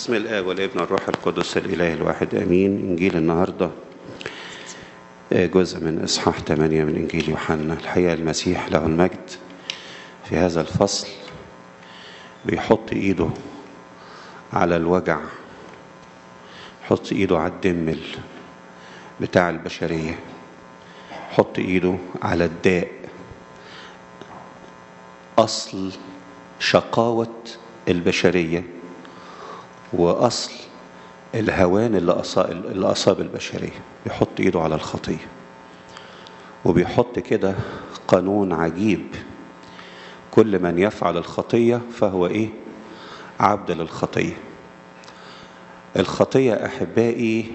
بسم الله والابن والروح القدس الإله الواحد أمين إنجيل النهاردة جزء من إصحاح 8 من إنجيل يوحنا الحقيقة المسيح له المجد في هذا الفصل بيحط إيده على الوجع يحط إيده على الدم بتاع البشرية يحط إيده على الداء أصل شقاوة البشرية وأصل الهوان اللي أصاب, اللي أصاب البشرية بيحط إيده على الخطية وبيحط كده قانون عجيب كل من يفعل الخطية فهو إيه عبد للخطية الخطية أحبائي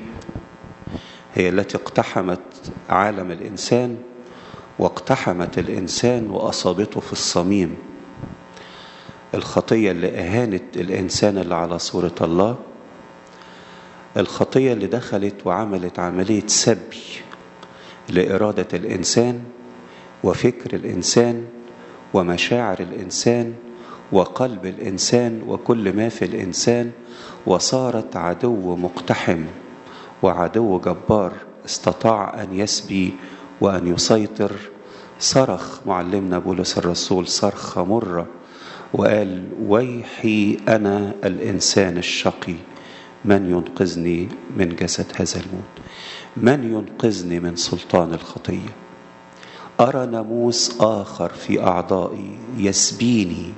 هي التي اقتحمت عالم الإنسان واقتحمت الإنسان وأصابته في الصميم الخطية اللي أهانت الإنسان اللي على صورة الله الخطية اللي دخلت وعملت عملية سبي لإرادة الإنسان وفكر الإنسان ومشاعر الإنسان وقلب الإنسان وكل ما في الإنسان وصارت عدو مقتحم وعدو جبار استطاع أن يسبي وأن يسيطر صرخ معلمنا بولس الرسول صرخة مرة وقال ويحي أنا الإنسان الشقي من ينقذني من جسد هذا الموت من ينقذني من سلطان الخطية أرى ناموس آخر في أعضائي يسبيني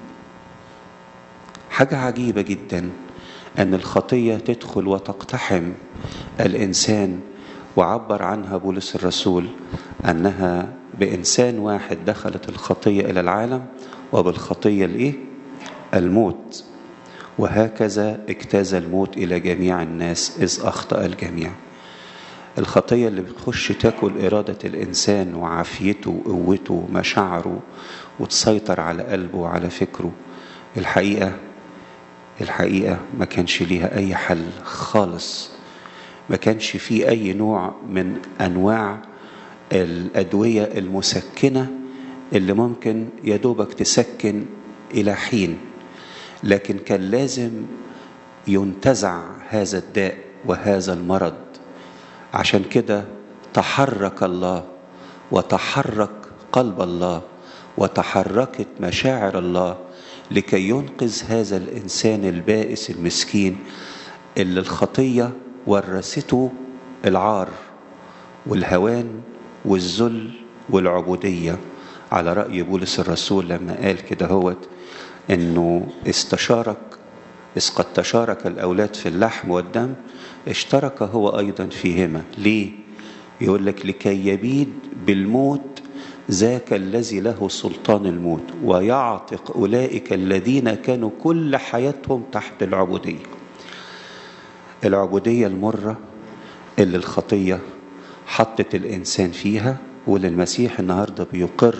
حاجة عجيبة جدا أن الخطية تدخل وتقتحم الإنسان وعبر عنها بولس الرسول أنها بإنسان واحد دخلت الخطية إلى العالم وبالخطية الإيه؟ الموت وهكذا اجتاز الموت إلى جميع الناس إذ أخطأ الجميع الخطية اللي بتخش تاكل إرادة الإنسان وعافيته وقوته ومشاعره وتسيطر على قلبه وعلى فكره الحقيقة الحقيقة ما كانش ليها أي حل خالص ما كانش فيه أي نوع من أنواع الأدوية المسكنة اللي ممكن يدوبك تسكن إلى حين لكن كان لازم ينتزع هذا الداء وهذا المرض عشان كده تحرك الله وتحرك قلب الله وتحركت مشاعر الله لكي ينقذ هذا الإنسان البائس المسكين اللي الخطية ورثته العار والهوان والذل والعبودية على رأي بولس الرسول لما قال كده هوت انه استشارك اذ قد تشارك الاولاد في اللحم والدم اشترك هو ايضا فيهما ليه يقول لك لكي يبيد بالموت ذاك الذي له سلطان الموت ويعتق اولئك الذين كانوا كل حياتهم تحت العبوديه العبوديه المره اللي الخطيه حطت الانسان فيها واللي المسيح النهارده بيقر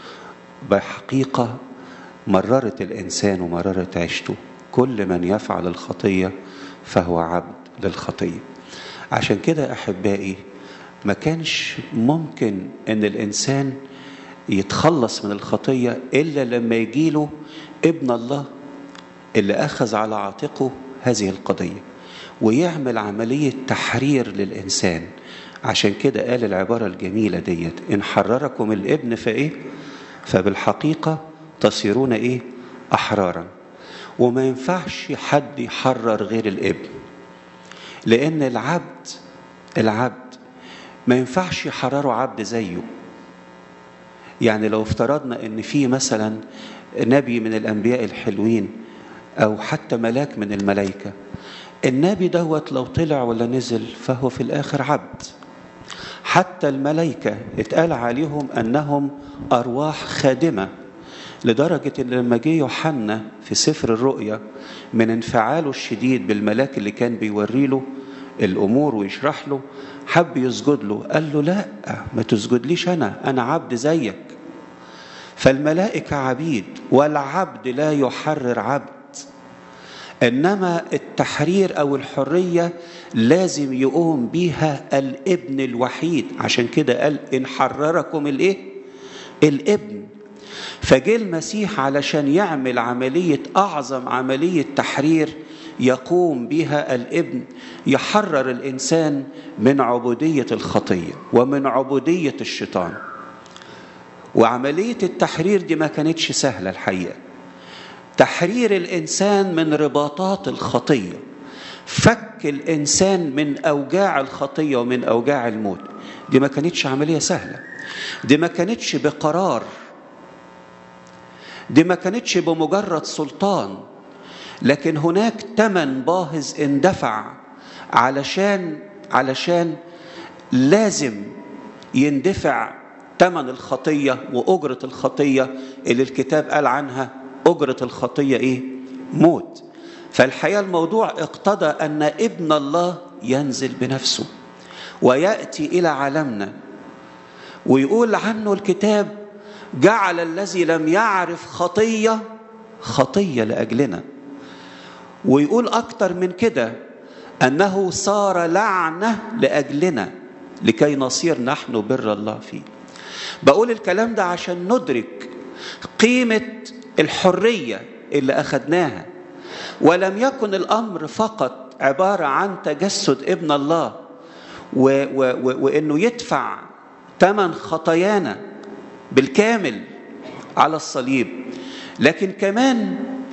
بحقيقه مررت الانسان ومررت عيشته كل من يفعل الخطيه فهو عبد للخطيه عشان كده احبائي ما كانش ممكن ان الانسان يتخلص من الخطيه الا لما يجيله ابن الله اللي اخذ على عاتقه هذه القضيه ويعمل عمليه تحرير للانسان عشان كده قال العباره الجميله ديت ان حرركم الابن فايه فبالحقيقه تصيرون ايه احرارا وما ينفعش حد يحرر غير الابن لان العبد العبد ما ينفعش يحرره عبد زيه يعني لو افترضنا ان في مثلا نبي من الانبياء الحلوين او حتى ملاك من الملائكه النبي دوت لو طلع ولا نزل فهو في الاخر عبد حتى الملائكه اتقال عليهم انهم ارواح خادمه لدرجة إن لما جه يوحنا في سفر الرؤيا من انفعاله الشديد بالملاك اللي كان بيوري له الأمور ويشرح له حب يسجد له قال له لا ما تسجدليش أنا أنا عبد زيك فالملائكة عبيد والعبد لا يحرر عبد إنما التحرير أو الحرية لازم يقوم بيها الابن الوحيد عشان كده قال إن حرركم الإيه؟ الابن فجه المسيح علشان يعمل عملية أعظم عملية تحرير يقوم بها الابن يحرر الانسان من عبوديه الخطيه ومن عبوديه الشيطان وعمليه التحرير دي ما كانتش سهله الحقيقه تحرير الانسان من رباطات الخطيه فك الانسان من اوجاع الخطيه ومن اوجاع الموت دي ما كانتش عمليه سهله دي ما كانتش بقرار دي ما كانتش بمجرد سلطان لكن هناك تمن باهظ اندفع علشان علشان لازم يندفع تمن الخطيه واجره الخطيه اللي الكتاب قال عنها اجره الخطيه ايه موت فالحقيقه الموضوع اقتضى ان ابن الله ينزل بنفسه وياتي الى عالمنا ويقول عنه الكتاب جعل الذي لم يعرف خطيه خطيه لاجلنا ويقول اكتر من كده انه صار لعنه لاجلنا لكي نصير نحن بر الله فيه بقول الكلام ده عشان ندرك قيمه الحريه اللي اخذناها ولم يكن الامر فقط عباره عن تجسد ابن الله و و و وانه يدفع ثمن خطايانا بالكامل على الصليب لكن كمان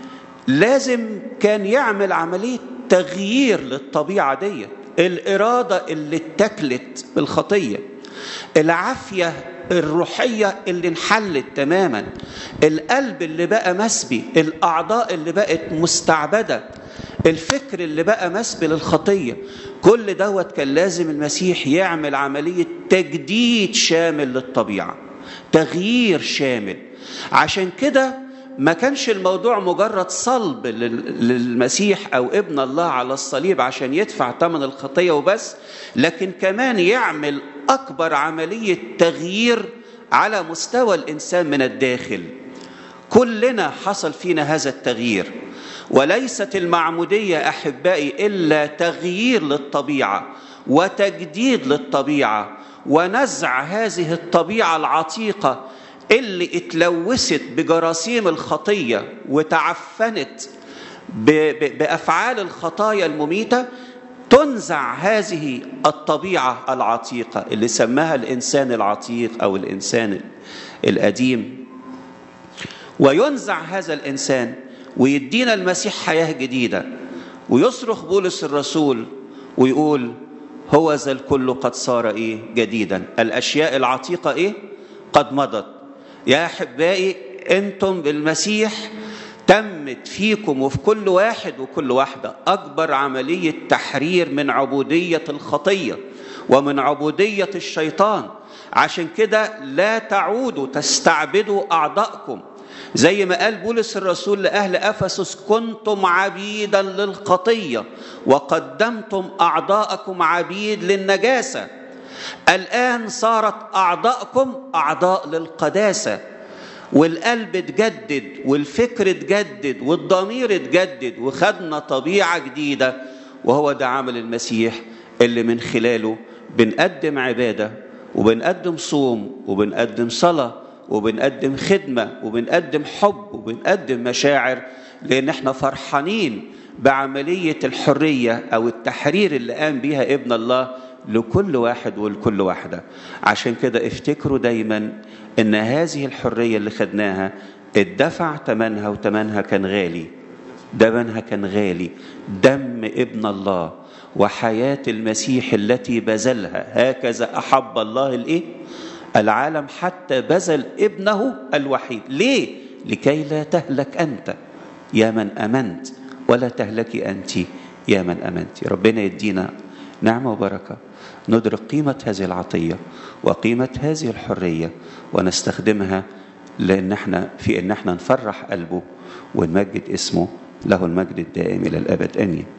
لازم كان يعمل عمليه تغيير للطبيعه ديت الاراده اللي اتكلت بالخطيه العافيه الروحيه اللي انحلت تماما القلب اللي بقى مسبي الاعضاء اللي بقت مستعبده الفكر اللي بقى مسبي للخطيه كل دوت كان لازم المسيح يعمل عمليه تجديد شامل للطبيعه تغيير شامل عشان كده ما كانش الموضوع مجرد صلب للمسيح او ابن الله على الصليب عشان يدفع ثمن الخطيه وبس لكن كمان يعمل اكبر عمليه تغيير على مستوى الانسان من الداخل كلنا حصل فينا هذا التغيير وليست المعموديه احبائي الا تغيير للطبيعه وتجديد للطبيعه ونزع هذه الطبيعه العتيقه اللي اتلوثت بجراثيم الخطيه وتعفنت بافعال الخطايا المميته تنزع هذه الطبيعه العتيقه اللي سماها الانسان العتيق او الانسان القديم وينزع هذا الانسان ويدينا المسيح حياه جديده ويصرخ بولس الرسول ويقول هو ذا الكل قد صار ايه جديدا الاشياء العتيقه ايه قد مضت يا احبائي انتم بالمسيح تمت فيكم وفي كل واحد وكل واحده اكبر عمليه تحرير من عبوديه الخطيه ومن عبوديه الشيطان عشان كده لا تعودوا تستعبدوا اعضائكم زي ما قال بولس الرسول لاهل افسس كنتم عبيدا للخطيه وقدمتم اعضاءكم عبيد للنجاسه الان صارت اعضاءكم اعضاء للقداسه والقلب اتجدد والفكر اتجدد والضمير اتجدد وخدنا طبيعه جديده وهو ده عمل المسيح اللي من خلاله بنقدم عباده وبنقدم صوم وبنقدم صلاه وبنقدم خدمه وبنقدم حب وبنقدم مشاعر لان احنا فرحانين بعمليه الحريه او التحرير اللي قام بيها ابن الله لكل واحد ولكل واحده عشان كده افتكروا دايما ان هذه الحريه اللي خدناها اتدفع ثمنها وثمنها كان غالي ثمنها كان غالي دم ابن الله وحياه المسيح التي بذلها هكذا احب الله الايه العالم حتى بذل ابنه الوحيد ليه لكي لا تهلك انت يا من امنت ولا تهلكي انت يا من امنت ربنا يدينا نعمه وبركه ندرك قيمه هذه العطيه وقيمه هذه الحريه ونستخدمها لان احنا في ان احنا نفرح قلبه ونمجد اسمه له المجد الدائم الى الابد امين